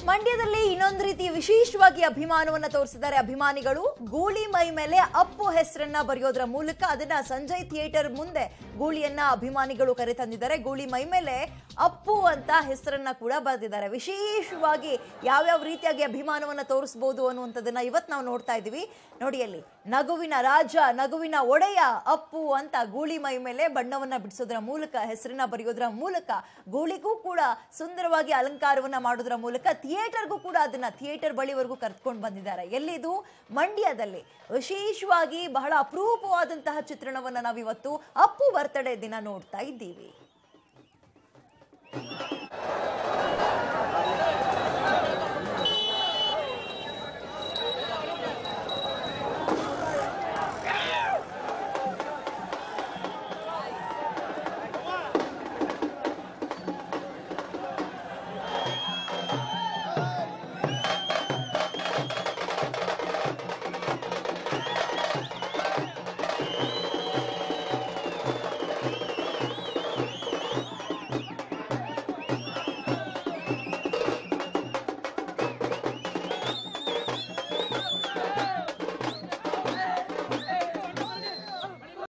ಮಂಡ್ಯದಲ್ಲಿ ಇನ್ನೊಂದು ರೀತಿ ವಿಶೇಷವಾಗಿ ಅಭಿಮಾನವನ್ನ ತೋರಿಸಿದ್ದಾರೆ ಅಭಿಮಾನಿಗಳು ಗೂಳಿ ಮೈ ಮೇಲೆ ಅಪ್ಪು ಹೆಸರನ್ನ ಬರೆಯೋದ್ರ ಮೂಲಕ ಅದನ್ನ ಸಂಜಯ್ ಥಿಯೇಟರ್ ಮುಂದೆ ಗೂಳಿಯನ್ನ ಅಭಿಮಾನಿಗಳು ಕರೆತಂದಿದ್ದಾರೆ ಗೂಳಿ ಮೈ ಮೇಲೆ ಅಪ್ಪು ಅಂತ ಹೆಸರನ್ನ ಕೂಡ ಬರೆದಿದ್ದಾರೆ ವಿಶೇಷವಾಗಿ ಯಾವ್ಯಾವ ರೀತಿಯಾಗಿ ಅಭಿಮಾನವನ್ನ ತೋರಿಸಬಹುದು ಅನ್ನುವಂಥದ್ದನ್ನ ಇವತ್ತು ನಾವು ನೋಡ್ತಾ ಇದೀವಿ ನೋಡಿ ಅಲ್ಲಿ ನಗುವಿನ ರಾಜ ನಗುವಿನ ಒಡೆಯ ಅಪ್ಪು ಅಂತ ಗೂಳಿ ಮೈ ಮೇಲೆ ಬಣ್ಣವನ್ನ ಬಿಡಿಸೋದ್ರ ಮೂಲಕ ಹೆಸರನ್ನ ಬರೆಯೋದ್ರ ಮೂಲಕ ಗೂಳಿಗೂ ಕೂಡ ಸುಂದರವಾಗಿ ಅಲಂಕಾರವನ್ನ ಮಾಡೋದ್ರ ಮೂಲಕ ಥಿಯೇಟರ್ಗೂ ಕೂಡ ಅದನ್ನ ಥಿಯೇಟರ್ ಬಳಿವರೆಗೂ ಕರ್ತ್ಕೊಂಡು ಬಂದಿದ್ದಾರೆ ಎಲ್ಲಿದು ಮಂಡ್ಯದಲ್ಲಿ ವಿಶೇಷವಾಗಿ ಬಹಳ ಅಪರೂಪವಾದಂತಹ ಚಿತ್ರಣವನ್ನ ನಾವಿವತ್ತು ಅಪ್ಪು ಬರ್ತಡೇ ದಿನ ನೋಡ್ತಾ ಇದ್ದೀವಿ